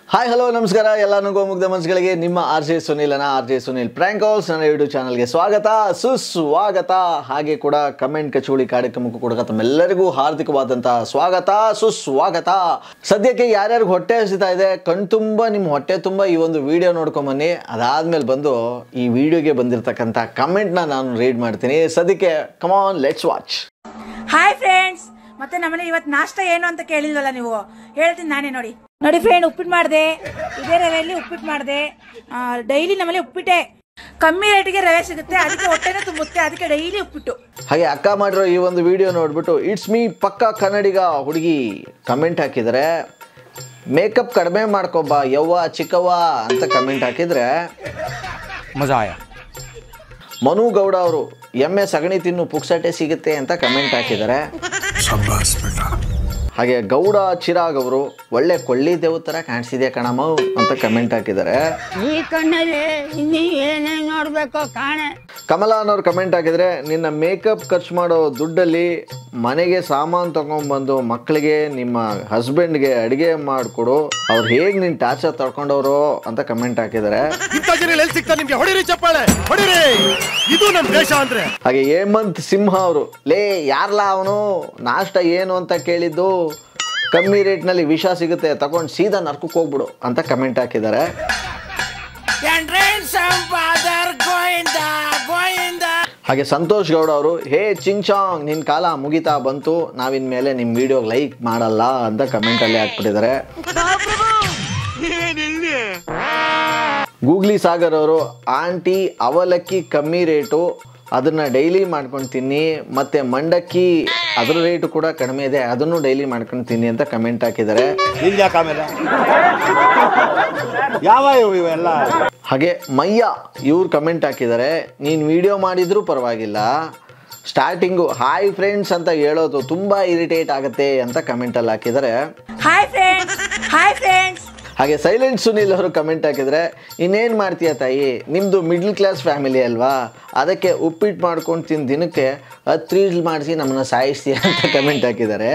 Hi hello ನಮಸ್ಕಾರ ಎಲ್ಲ ನಗೋ ಮುಗ್ಧ ಮನಸ್ಸುಗಳಿಗೆ ನಿಮ್ಮ ಆರ್ ಜೆ ಸುನಿಲನ R J Sunil prank house ನನ್ನ ಯೂಟ್ಯೂಬ್ ಚಾನಲ್ಗೆ ಸ್ವಾಗತ ಸುಸ್ವಾಗತ ಹಾಗೆ ಕೂಡ ಕಮೆಂಟ್ ಕಚೋಳಿ ಕಾರ್ಯಕ್ರಮಕ್ಕೂ ಕೂಡ ತಮ್ಮೆಲ್ಲರಿಗೂ ಹಾರ್ದಿಕವಾದಂಥ ಸ್ವಾಗತ ಸುಸ್ವಾಗತ ಸದ್ಯಕ್ಕೆ ಯಾರ್ಯಾರಿಗೆ ಹೊಟ್ಟೆ ಹಸಿತಾ ಇದೆ ಕಣ್ತುಂಬ ನಿಮ್ಮ ಹೊಟ್ಟೆ ತುಂಬ ಈ ಒಂದು ವಿಡಿಯೋ ನೋಡ್ಕೊಂಬನ್ನಿ ಅದಾದ್ಮೇಲೆ ಬಂದು ಈ ವಿಡಿಯೋಗೆ ಬಂದಿರತಕ್ಕಂಥ ಕಮೆಂಟ್ನ ನಾನು ರೀಡ್ ಮಾಡ್ತೀನಿ ಸದ್ಯಕ್ಕೆ come on let's watch hi friends ಮತ್ತೆ ನಮ್ಮನೆ ಇವತ್ತು ನಾಷ್ಟ ಏನು ಅಂತ ಕೇಳಿಲ್ವಲ್ಲ ನೀವು ಹೇಳ್ತೀನಿ ನಾನೇ ನೋಡಿ ನೋಡಿ ಫ್ರೆಂಡ್ ಉಪ್ಪಿಟ್ಟು ಮಾಡಿದೆ ಇದೇ ರವೆಯಲ್ಲಿ ಉಪ್ಪಿಟ್ಟು ಮಾಡಿದೆ ಡೈಲಿ ನಮ್ಮಲ್ಲಿ ಉಪ್ಪಿಟ್ಟೆ ಕಮ್ಮಿ ರೇಟಿಗೆ ರವೆ ಸಿಗುತ್ತೆ ಅದಕ್ಕೆ ಹೊಟ್ಟೆನೂ ತುಂಬುತ್ತೆ ಅದಕ್ಕೆ ಡೈಲಿ ಉಪ್ಪಿಟ್ಟು ಹಾಗೆ ಅಕ್ಕ ಮಾಡಿರೋ ಈ ಒಂದು ವಿಡಿಯೋ ನೋಡ್ಬಿಟ್ಟು ಇಟ್ಸ್ ಮೀ ಪಕ್ಕ ಕನ್ನಡಿಗ ಹುಡುಗಿ ಕಮೆಂಟ್ ಹಾಕಿದರೆ ಮೇಕಪ್ ಕಡಿಮೆ ಮಾಡ್ಕೊಬ್ಬ ಯವ್ವ ಚಿಕ್ಕವ್ವ ಅಂತ ಕಮೆಂಟ್ ಹಾಕಿದರೆ मजा आया ಮನು ಗೌಡ ಅವರು ಎಮ್ಮೆ ಸಗಣಿ ತಿನ್ನು ಪುಕ್ಸಟೆ ಸಿಗುತ್ತೆ ಅಂತ ಕಮೆಂಟ್ ಹಾಕಿದ್ದಾರೆ ಹಾಗೆ ಗೌಡ ಚಿರಾಗ್ ಅವರು ಒಳ್ಳೆ ಕೊಳ್ಳಿ ದೇವ್ ಥರ ಕಾಣಿಸಿದೆ ಕಣಮ್ಮ ಅಂತ ಕಮೆಂಟ್ ಹಾಕಿದ್ದಾರೆ ಈ ಕಣ್ಣಲ್ಲಿ ಇನ್ನೀ ಏನೇನ್ ನೋಡ್ಬೇಕೋ ಕಾಣೆ ಕಮಲ ಅನ್ನೋರು ಕಮೆಂಟ್ ಹಾಕಿದ್ರೆ ನಿನ್ನ ಮೇಕಪ್ ಖರ್ಚು ಮಾಡೋ ದುಡ್ಡಲ್ಲಿ ಮನೆಗೆ ಸಾಮಾನು ತಗೊಂಡ್ಬಂದು ಮಕ್ಕಳಿಗೆ ನಿಮ್ಮ ಹಸ್ಬೆಂಡ್ಗೆ ಅಡುಗೆ ಮಾಡಿಕೊಡು ಅವ್ರು ಹೇಗೆ ನಿನ್ನ ಟಾರ್ಚರ್ ತಡ್ಕೊಂಡವರು ಅಂತ ಕಮೆಂಟ್ ಹಾಕಿದ್ದಾರೆ ಇಂಥ ಜನ ಎಲ್ಲಿ ಸಿಗ್ತಾರೆ ನಿಮ್ಗೆ ಹೊಡಿರಿ ಚಪ್ಪಾಳೆ ಹೊಡಿರಿ ಇದು ನಮ್ ದೇಶ ಅಂದ್ರೆ ಹಾಗೆ ಹೇಮಂತ್ ಸಿಂಹ ಅವರು ಲೇ ಯಾರ್ಲಾ ಅವನು ನಾಷ್ಟ ಏನು ಅಂತ ಕೇಳಿದ್ದು ಕಮ್ಮಿ ರೇಟ್ನಲ್ಲಿ ವಿಷ ಸಿಗುತ್ತೆ ತಗೊಂಡು ಸೀದಾ ನರ್ಕಕ್ಕೆ ಹೋಗ್ಬಿಡು ಅಂತ ಕಮೆಂಟ್ ಹಾಕಿದ್ದಾರೆ ಹಾಗೆ ಸಂತೋಷ್ ಗೌಡ ಅವರು ಹೇ ಚಿಂಗ್ ಚಾಂಗ್ ನಿನ್ನ ಕಾಲ ಮುಗಿತಾ ಬಂತು ನಾವಿನ್ ಮೇಲೆ ನಿಮ್ಮ ವಿಡಿಯೋಗೆ ಲೈಕ್ ಮಾಡಲ್ಲ ಅಂತ ಕಮೆಂಟಲ್ಲಿ ಹಾಕ್ಬಿಟ್ಟಿದ್ದಾರೆ ಗೂಗ್ಲಿ ಸಾಗರ್ ಅವರು ಆಂಟಿ ಅವಲಕ್ಕಿ ಕಮ್ಮಿ ರೇಟು ಅದನ್ನ ಡೈಲಿ ಮಾಡ್ಕೊಂಡು ತಿನ್ನಿ ಮತ್ತೆ ಮಂಡಕ್ಕಿ ಅದ್ರ ರೇಟು ಕೂಡ ಕಡಿಮೆ ಇದೆ ಅದನ್ನು ಡೈಲಿ ಮಾಡ್ಕೊಂಡು ತಿನ್ನಿ ಅಂತ ಕಮೆಂಟ್ ಹಾಕಿದ್ದಾರೆ ಇಲ್ಯಾಕ ಆಮೇಲೆ ಯಾವ ಇವು ಇವೆಲ್ಲ ಹಾಗೆ ಮಯ್ಯ ಇವ್ರು ಕಮೆಂಟ್ ಹಾಕಿದ್ದಾರೆ ನೀನು ವಿಡಿಯೋ ಮಾಡಿದ್ರೂ ಪರವಾಗಿಲ್ಲ ಸ್ಟಾರ್ಟಿಂಗು ಹಾಯ್ ಫ್ರೆಂಡ್ಸ್ ಅಂತ ಹೇಳೋದು ತುಂಬ ಇರಿಟೇಟ್ ಆಗುತ್ತೆ ಅಂತ ಕಮೆಂಟಲ್ಲಿ ಹಾಕಿದ್ದಾರೆ ಹಾಯ್ ಫ್ರೆಂಡ್ಸ್ ಹಾಯ್ ಫ್ರೆಂಡ್ಸ್ ಹಾಗೆ ಸೈಲೆಂಟ್ ಸುನಿಲ್ ಅವರು ಕಮೆಂಟ್ ಹಾಕಿದರೆ ಇನ್ನೇನು ಮಾಡ್ತೀಯ ತಾಯಿ ನಿಮ್ಮದು ಮಿಡ್ಲ್ ಕ್ಲಾಸ್ ಫ್ಯಾಮಿಲಿ ಅಲ್ವಾ ಅದಕ್ಕೆ ಉಪ್ಪಿಟ್ಟು ಮಾಡ್ಕೊಂಡು ತಿಂದು ದಿನಕ್ಕೆ ಹತ್ತು ರೀಲ್ ಮಾಡಿಸಿ ನಮ್ಮನ್ನ ಸಾಯಿಸ್ತೀಯ ಅಂತ ಕಮೆಂಟ್ ಹಾಕಿದ್ದಾರೆ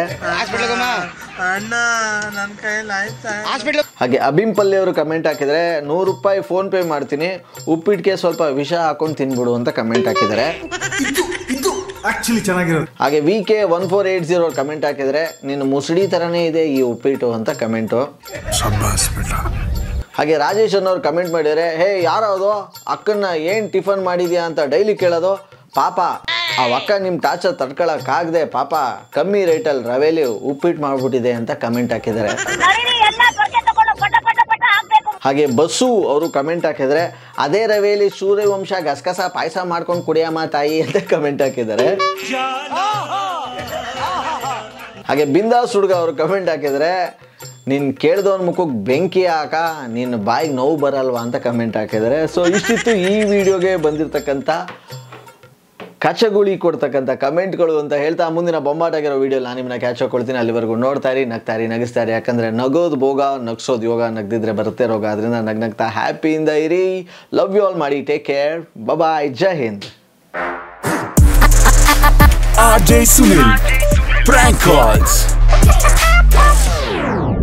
ಹಾಗೆ ಅಭಿಮ್ ಪಲ್ಲೆ ಅವರು ಕಮೆಂಟ್ ಹಾಕಿದರೆ ನೂರು ರೂಪಾಯಿ ಫೋನ್ ಪೇ ಮಾಡ್ತೀನಿ ಉಪ್ಪಿಟ್ಟಿಗೆ ಸ್ವಲ್ಪ ವಿಷ ಹಾಕೊಂಡು ತಿನ್ಬಿಡು ಅಂತ ಕಮೆಂಟ್ ಹಾಕಿದ್ದಾರೆ ಆಕ್ಚುಲಿ ಚೆನ್ನಾಗಿರೋದು ಹಾಗೆ V K one four eight zero comment ಹಾಕಿದರೆ ನಿನ್ನ ಮುಸುಡಿ ಥರನೇ ಇದೆ ಈ ಉಪ್ಪಿಟ್ಟು ಅಂತ ಕಮೆಂಟು ಹಾಗೆ ರಾಜೇಶ್ ಅನ್ನೋರು ಕಮೆಂಟ್ ಮಾಡಿದರೆ ಹೇ ಯಾರದು ಅಕ್ಕನ್ನ ಏನು ಟಿಫನ್ ಮಾಡಿದ್ಯಾ ಅಂತ ಡೈಲಿ ಕೇಳೋದು ಪಾಪ ಆ ಅಕ್ಕ ನಿಮ್ಮ ಟಾರ್ಚರ್ ತಡ್ಕೊಳಕ್ಕಾಗದೆ ಪಾಪ ಕಮ್ಮಿ ರೇಟಲ್ಲಿ ರವೆಲಿ ಉಪ್ಪಿಟ್ಟು ಮಾಡ್ಬಿಟ್ಟಿದೆ ಅಂತ ಕಮೆಂಟ್ ಹಾಕಿದ್ದಾರೆ ಹಾಗೆ ಬಸ್ಸು ಅವರು ಕಮೆಂಟ್ ಹಾಕಿದರೆ ಅದೇ ರವೆಯಲ್ಲಿ ಸೂರ್ಯವಂಶ ಗಸಗಸ ಪಾಯಸ ಮಾಡ್ಕೊಂಡು ಕುಡಿಯಮ್ಮ ತಾಯಿ ಅಂತ ಕಮೆಂಟ್ ಹಾಕಿದ್ದಾರೆ ಹಾಗೆ ಬಿಂದಾಸ್ ಹುಡುಗ ಅವರು ಕಮೆಂಟ್ ಹಾಕಿದರೆ ನೀನು ಕೇಳ್ದವನ ಮುಖಕ್ಕೆ ಬೆಂಕಿ ಹಾಕ ನಿನ್ನ ಬಾಯಿಗೆ ನೋವು ಬರಲ್ವಾ ಅಂತ ಕಮೆಂಟ್ ಹಾಕಿದ್ದಾರೆ ಸೊ ಇಷ್ಟಿತ್ತು ಈ ವಿಡಿಯೋಗೆ ಬಂದಿರತಕ್ಕಂಥ ಕಚಗುಳಿ ಕೊಡ್ತಕ್ಕಂಥ ಕಮೆಂಟ್ಗಳು ಅಂತ ಹೇಳ್ತಾ ಮುಂದಿನ ಬೊಂಬಾಟಾಗಿರೋ ವಿಡಿಯೋ ನಾನು ನಿಮ್ಮನ್ನ ಕ್ಯಾಚ್ ಹಾಕೊಳ್ತೀನಿ ಅಲ್ಲಿವರೆಗೂ ನೋಡ್ತಾ ಇರಿ ನಗ್ತಾ ಇರಿ ನಗಿಸ್ತಾ ಇರಿ ಯಾಕಂದರೆ ನಗೋದು ಭೋಗ ನಗ್ಸೋದು ಯೋಗ ನಗ್ದಿದ್ರೆ ಬರುತ್ತೆ ರೋಗ ಅದರಿಂದ ನಗ್ ನಗ್ತಾ ಹ್ಯಾಪಿಯಿಂದ ಇರಿ ಲವ್ ಯು ಆಲ್ ಮಾಡಿ take care bye Jai Hind RJ Sunil. Prank calls.